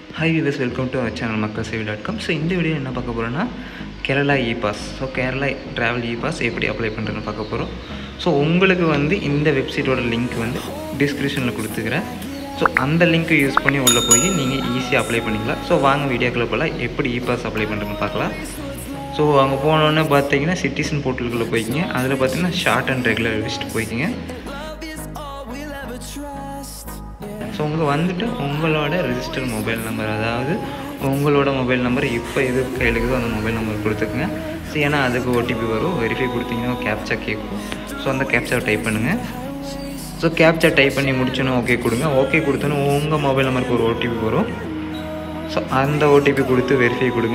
Hi viewers welcome to our channel Makkal Sevai dot com so இந்த video என்ன பார்க்க போகிறோன்னா Kerala e pass so Kerala travel e pass எப்படி apply பண்ணுறதுன்னு பார்க்க போகிறோம் ஸோ உங்களுக்கு வந்து இந்த வெப்சைட்டோட லிங்க் வந்து டிஸ்கிரிப்ஷனில் கொடுத்துக்கிறேன் ஸோ அந்த லிங்க்கை யூஸ் பண்ணி உள்ளே போய் நீங்கள் ஈஸியாக அப்ளை பண்ணிக்கலாம் ஸோ வாங்க வீடியோக்குள்ளே போகலாம் எப்படி இ பாஸ் அப்ளை பண்ணுறதுன்னு பார்க்கலாம் ஸோ அங்கே போனோன்னே பார்த்தீங்கன்னா சிட்டிசன் போர்ட்டலுக்குள்ளே போய்க்கிங்க அதில் பார்த்தீங்கன்னா ஷார்ட் அண்ட் ரெகுலர் லிஸ்ட் போய்க்கிங்க ஸோ உங்கள் வந்துட்டு உங்களோட ரிஜிஸ்டர் மொபைல் நம்பர் அதாவது உங்களோட மொபைல் நம்பர் இப்போ எது கையில் இருக்குதோ அந்த மொபைல் நம்பர் கொடுத்துக்குங்க ஸோ ஏன்னா அதுக்கு ஓடிபி வரும் வெரிஃபை கொடுத்தீங்கன்னா கேப்சா கேட்கும் ஸோ அந்த கேப்சாவை டைப் பண்ணுங்கள் ஸோ கேப்சா டைப் பண்ணி முடிச்சோன்னே ஓகே கொடுங்க ஓகே கொடுத்தோன்னே உங்கள் மொபைல் நம்பருக்கு ஒரு ஓடிபி வரும் ஸோ அந்த ஓடிபி கொடுத்து வெரிஃபை கொடுங்க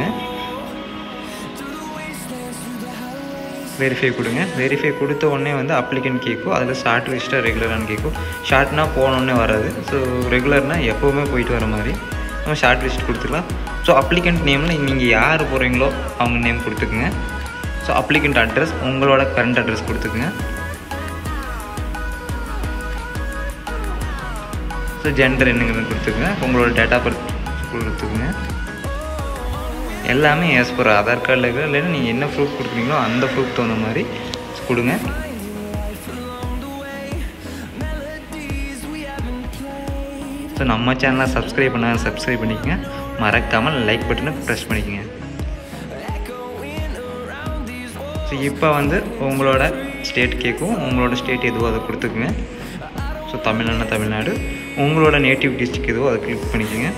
வெரிஃபை கொடுங்க வெரிஃபை கொடுத்த உடனே வந்து அப்ளிகன் கேட்கும் அதில் ஷார்ட் லிஸ்ட்டாக ரெகுலரானு கேட்கும் ஷார்ட்னா போனோடனே வராது ஸோ ரெகுலர்னால் எப்போவுமே போயிட்டு வர மாதிரி நம்ம ஷார்ட் லிஸ்ட் கொடுத்துக்கலாம் ஸோ அப்ளிகண்ட் நேமில் நீங்கள் யார் போகிறீங்களோ அவங்க நேம் கொடுத்துக்குங்க ஸோ அப்ளிகண்ட் அட்ரஸ் உங்களோட கரண்ட் அட்ரஸ் கொடுத்துக்குங்க ஸோ ஜெண்டர் என்னங்கிறது கொடுத்துக்குங்க உங்களோட டேட் ஆஃப் பர்த் கொடுத்துக்குங்க எல்லாமே ஏஸ் பர் ஆதார் கார்டில் இருக்கிற இல்லைன்னா நீங்கள் என்ன ப்ரூஃப் கொடுக்குறீங்களோ அந்த ப்ரூஃப் தகுந்த மாதிரி கொடுங்க ஸோ நம்ம சேனலை சப்ஸ்கிரைப் பண்ணால் சப்ஸ்கிரைப் பண்ணிக்கங்க மறக்காமல் லைக் பட்டனை ப்ரெஸ் பண்ணிக்கங்க ஸோ இப்போ வந்து உங்களோட ஸ்டேட் கேட்கும் உங்களோட ஸ்டேட் எதுவோ அதை கொடுத்துக்குங்க ஸோ தமிழ்நாடுனா தமிழ்நாடு உங்களோட நேட்டிவ் டிஸ்ட்ரிக் எதுவோ அதை கிளிக் பண்ணிக்கோங்க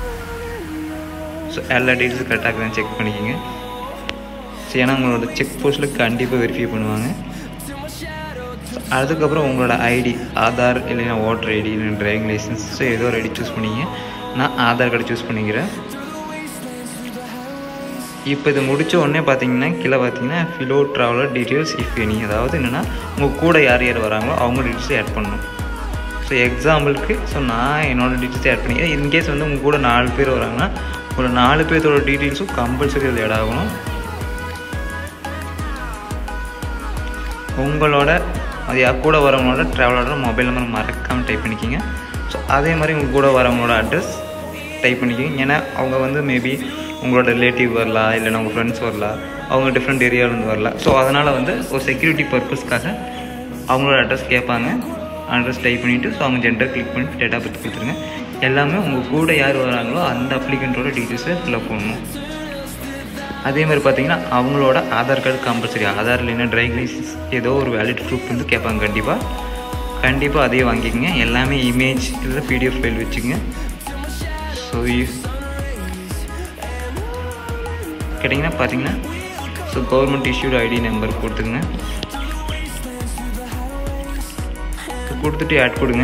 ஸோ எல்லா டீட்டெயில்ஸும் கரெக்டாக தான் செக் பண்ணிக்கோங்க ஸோ ஏன்னா உங்களோட செக் போஸ்ட்டில் கண்டிப்பாக வெரிஃபை பண்ணுவாங்க அதுக்கப்புறம் உங்களோட ஐடி ஆதார் இல்லைன்னா ஓட்டர் ஐடி இல்லைன்னா டிரைவிங் லைசன்ஸ் ஸோ ஏதோ ஒரு ஐடி சூஸ் பண்ணிங்க நான் ஆதார் கார்டு சூஸ் பண்ணிக்கிறேன் இப்போ இது முடித்த உடனே பார்த்தீங்கன்னா கீழே பார்த்தீங்கன்னா fellow traveller details if any அதாவது என்னென்னா உங்கள் கூட யார் யார் வராங்களோ அவங்க டீட்டெயில்ஸை ஆட் பண்ணணும் ஸோ எக்ஸாம்பிளுக்கு ஸோ நான் என்னோடய டீட்டெயில்ஸை ஆட் பண்ணிக்கிறேன் இன்கேஸ் வந்து உங்கள் கூட நாலு பேர் வராங்கன்னா ஒரு நாலு பேர்த்தோட டீட்டெயில்ஸும் கம்பல்சரி அதில் ஆட் ஆகணும் உங்களோட அது யார் கூட வரவங்களோட ட்ராவலரோட மொபைல் நம்பர் மறக்காமல் டைப் பண்ணிக்கிங்க ஸோ அதே மாதிரி உங்கள் கூட வரவங்களோட அட்ரஸ் டைப் பண்ணிக்கிங்க ஏன்னா அவங்க வந்து மேபி உங்களோட ரிலேட்டிவ் வரலாம் இல்லைன்னா உங்கள் ஃப்ரெண்ட்ஸ் வரலாம் அவங்க டிஃப்ரெண்ட் ஏரியாவிலேருந்து வரலாம் ஸோ அதனால் வந்து ஒரு செக்யூரிட்டி பர்பஸ்க்காக அவங்களோட அட்ரஸ் கேட்பாங்க அட்ரஸ் டைப் பண்ணிவிட்டு ஸோ அவங்க ஜென்டர் கிளிக் பண்ணிட்டு டேட் ஆஃப் பர்த் கொடுத்துருங்க எல்லாமே உங்கள் கூட யார் வராங்களோ அந்த அப்ளிகண்ட்டோட டீட்டெயில்ஸை ஃபில்அப் பண்ணணும் அதே மாதிரி பார்த்தீங்கன்னா அவங்களோட ஆதார் கார்டு கம்பல்சரி ஆதார் இல்லைன்னா டிரைவிங் லைசன்ஸ் ஏதோ ஒரு வேலிட் ப்ரூஃப் வந்து கேட்பாங்க கண்டிப்பாக கண்டிப்பாக அதையே வாங்கிக்கோங்க எல்லாமே இமேஜ் இல்லை பிடிஎஃப் ஃபைல் வச்சுங்க ஸோ கேட்டிங்கன்னா பார்த்தீங்கன்னா so government issued ID number கொடுத்துங்க கொடுத்துட்டு ஆட் கொடுங்க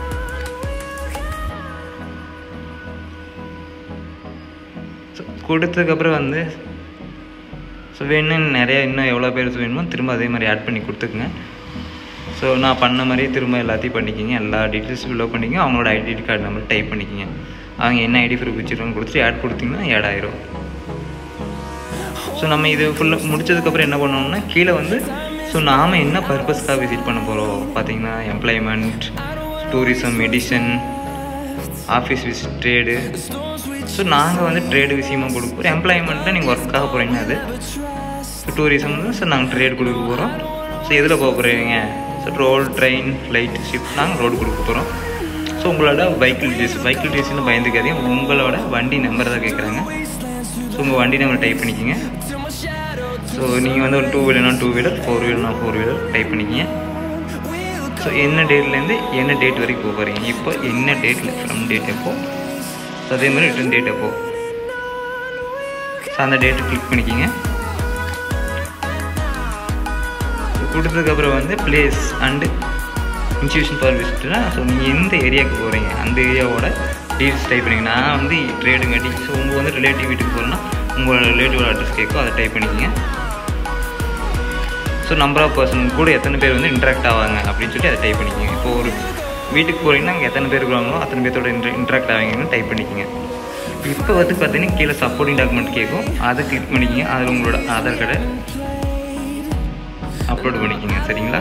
ஸோ கொடுத்ததுக்கப்புறம் வந்து ஸோ வேணும்னு நிறையா இன்னும் எவ்வளோ பேர் வேணுமோ திரும்ப அதே மாதிரி ஆட் பண்ணி கொடுத்துக்குங்க ஸோ நான் பண்ண மாதிரியே திரும்ப எல்லாத்தையும் பண்ணிக்கிங்க எல்லா டீட்டெயில்ஸும் ஃபில்லப் பண்ணிக்கிங்க அவங்களோட ஐடென்டி கார்டு நம்பர் டைப் பண்ணிக்கிங்க அவங்க என்ன ஐடி ப்ரூஃப் வச்சுருக்காங்க கொடுத்துட்டு ஆட் கொடுத்தீங்கன்னா ஆட் ஆயிரும் ஸோ நம்ம இது ஃபுல்லாக முடிச்சதுக்கப்புறம் என்ன பண்ணோம்னா கீழே வந்து ஸோ நாம் என்ன பர்பஸ்க்காக விசிட் பண்ண போகிறோம் பார்த்தீங்கன்னா employment tourism medicine office visit trade so நாங்கள் வந்து ட்ரேடு விஷயமாக கொடுப்போம் எம்ப்ளாய்மெண்ட்டில் நீங்கள் ஒர்க்காக போகிறீங்கன்னா அது டூரிசம் ஸோ நாங்கள் ட்ரேடு கொடுக்க போகிறோம் ஸோ எதில் போக போகிறீங்க so road train flight ship நாங்கள் ரோடு கொடுக்க போகிறோம் ஸோ உங்களோட பைக்கிள் டீஸ் பைக்கிள் டீஸ்னு பயந்துக்காதீங்க உங்களோட வண்டி நம்பர் தான் கேட்குறாங்க ஸோ உங்கள் வண்டி நம்பர் டைப் பண்ணிக்கிங்க ஸோ நீங்கள் வந்து ஒரு டூ வீலர்னா டூ வீலர் ஃபோர் வீலர்னா ஃபோர் வீலர் டைப் பண்ணிக்கிங்க ஸோ என்ன டேட்லேருந்து என்ன டேட் வரைக்கும் போக போகிறீங்க இப்போ என்ன டேட்டில் ஃப்ரம் டேட் எப்போ ஸோ அதே மாதிரி ரிட்டன் டேட் எப்போ ஸோ அந்த டேட்டு கிளிக் பண்ணிக்கிங்க கொடுத்ததுக்கப்புறம் வந்து பிளேஸ் அண்டு இன்ஸ்டியூஷன் ஃபார் விசிட்னா ஸோ நீங்கள் எந்த ஏரியாவுக்கு போகிறீங்க அந்த ஏரியாவோட டீட்டெயில்ஸ் டைப் பண்ணிங்க நான் வந்து ட்ரேடுங்காட்டி ஸோ உங்கள் வந்து ரிலேட்டிவ் வீட்டுக்கு போகிறேன்னா உங்களோட ரிலேட்டிவோட அட்ரஸ் கேட்கும் அதை டைப் பண்ணிக்கிங்க ஸோ நம்பர் ஆஃப் பர்சன் கூட எத்தனை பேர் வந்து இன்ட்ராக்ட் ஆவாங்க அப்படின்னு சொல்லி அதை டைப் பண்ணிக்கோங்க இப்போ ஒரு வீட்டுக்கு போகிறீங்கன்னா அங்கே எத்தனை பேர் இருக்கிறாங்களோ அத்தனை பேர்த்தோட இன்ட்ர இன்ட்ராக்ட் ஆவீங்கன்னு டைப் பண்ணிக்கோங்க இப்போ வந்து பார்த்தீங்கன்னா கீழே சப்போர்ட்டிங் டாக்குமெண்ட் கேட்கும் அதை கிளிக் பண்ணிக்கிங்க அதில் உங்களோட ஆதார் கார்டை அப்லோட் பண்ணிக்கோங்க சரிங்களா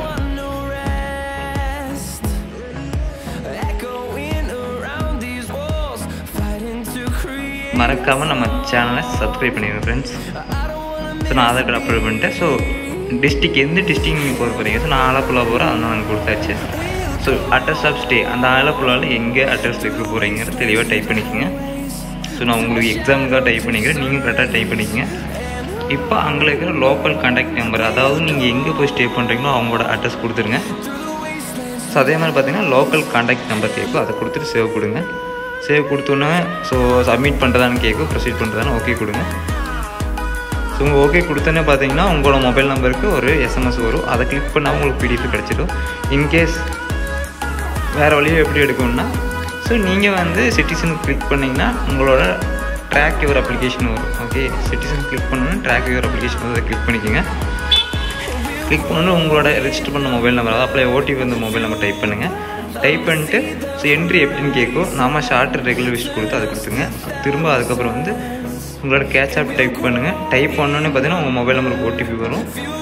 Echoing around these walls, fighting to create. மறக்காமல் நம்ம சேனலை சப்ஸ்கிரைப் பண்ணிடுங்க ஃப்ரெண்ட்ஸ் ஸோ நான் ஆதார் கார்டு அப்லோட் பண்ணிட்டேன் ஸோ டிஸ்ட்ரிக் எந்த டிஸ்ட்ரிக் நீங்கள் போக போகிறீங்க ஸோ நான் ஆலப்புழா போகிறேன் அதனால் நாங்கள் கொடுத்தாச்சு ஸோ அட்ரஸ் ஆஃப் ஸ்டே அந்த ஆலப்புழாவில் எங்கே அட்ரஸ் இருக்க போகிறீங்கிறத தெளிவாக டைப் பண்ணிக்கோங்க ஸோ நான் உங்களுக்கு எக்ஸாமுக்காக டைப் பண்ணிக்கிறேன் நீங்கள் கரெக்டாக டைப் பண்ணிக்கோங்க இப்போ அங்கே இருக்கிற லோக்கல் கான்டாக்ட் நம்பர் அதாவது நீங்கள் எங்கே போய் ஸ்டே பண்ணுறீங்களோ அவங்களோட அட்ரஸ் கொடுத்துருங்க ஸோ அதே மாதிரி பார்த்தீங்கன்னா லோக்கல் கான்டாக்ட் நம்பர் கேட்கும் அதை கொடுத்துட்டு சேவ் கொடுங்க சேவ் கொடுத்தோன்னே ஸோ சப்மிட் பண்ணுறதான்னு கேட்கும் ப்ரொசீட் பண்ணுறதான்னு ஓகே கொடுங்க ஸோ உங்கள் ஓகே கொடுத்தோன்னே பார்த்தீங்கன்னா உங்களோட மொபைல் நம்பருக்கு ஒரு எஸ்எம்எஸ் வரும் அதை கிளிக் பண்ணால் உங்களுக்கு பிடிஎஃப் கிடச்சிடும் இன்கேஸ் வேறு வழியை எப்படி எடுக்கணும்னா ஸோ நீங்கள் வந்து சிட்டிசன் கிளிக் பண்ணிங்கன்னா உங்களோட ட்ராக் யுவர் அப்ளிகேஷன் வரும் ஓகே சிட்டிசன் கிளிக் பண்ணணும்னா ட்ராக் யுவர் அப்ளிகேஷன் அதை கிளிக் பண்ணிக்கோங்க கிளிக் பண்ணணும் உங்களோட ரெஜிஸ்டர் பண்ண மொபைல் நம்பர் அதாவது அப்ளை ஓடிபி வந்து மொபைல் நம்பர் டைப் பண்ணுங்கள் டைப் பண்ணிட்டு ஸோ என்ட்ரி எப்படின்னு கேட்கும் நாம ஷார்ட் ரெகுலர் லிஸ்ட் கொடுத்து அதை கொடுத்துங்க திரும்ப அதுக்கப்புறம் வந்து உங்களோட கேட்ச் ஆப் டைப் பண்ணுங்கள் டைப் பண்ணோன்னே பார்த்தீங்கன்னா உங்கள் மொபைல் நம்பருக்கு ஓடிபி வரும்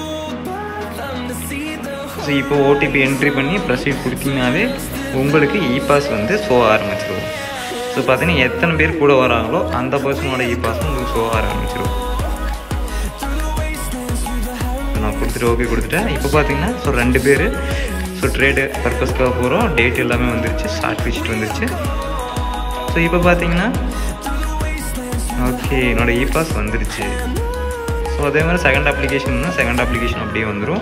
ஸோ இப்போ ஓடிபி என்ட்ரி பண்ணி ப்ரொசீட் கொடுத்தீங்கனாவே உங்களுக்கு இ பாஸ் வந்து ஷோ ஆரம்பிச்சிருவோம் ஸோ பார்த்தீங்கன்னா எத்தனை பேர் கூட வராங்களோ அந்த பர்சனோட இ பாஸ் உங்களுக்கு ஷோ ஆரம்பிச்சிருவோம் நான் கொடுத்துட்டு ஓகே கொடுத்துட்டேன் இப்போ பார்த்தீங்கன்னா ஸோ ரெண்டு பேர் ஸோ ட்ரேடு பர்பஸ்க்காக போகிறோம் டேட் எல்லாமே வந்துருச்சு ஷார்ட் லிஸ்ட் வந்துருச்சு ஸோ இப்போ பார்த்தீங்கன்னா ஓகே என்னோட இ பாஸ் வந்துருச்சு ஸோ அதே மாதிரி செகண்ட் அப்ளிகேஷன்னா செகண்ட் அப்ளிகேஷன் அப்படியே வந்துடும்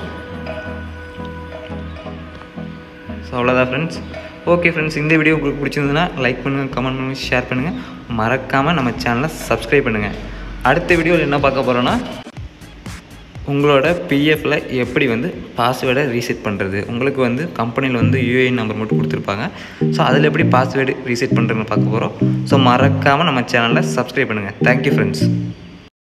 ஸோ அவ்வளோதான் ஃப்ரெண்ட்ஸ் ஓகே ஃப்ரெண்ட்ஸ் இந்த வீடியோ உங்களுக்கு பிடிச்சிருந்ததுன்னா லைக் பண்ணுங்கள் கமெண்ட் பண்ணுங்கள் ஷேர் பண்ணுங்கள் மறக்காமல் நம்ம சேனலை சப்ஸ்கிரைப் பண்ணுங்கள் அடுத்த வீடியோவில் என்ன பார்க்க போகிறோன்னா உங்களோட பிஎஃப்பில் எப்படி வந்து பாஸ்வேர்டை ரீசெட் பண்ணுறது உங்களுக்கு வந்து கம்பெனியில் வந்து யூஏஎன் நம்பர் மட்டும் கொடுத்துருப்பாங்க ஸோ அதில் எப்படி பாஸ்வேர்டு ரீசெட் பண்ணுறதுன்னு பார்க்க போகிறோம் ஸோ மறக்காமல் நம்ம சேனலை சப்ஸ்கிரைப் பண்ணுங்கள் தேங்க்யூ ஃப்ரெண்ட்ஸ்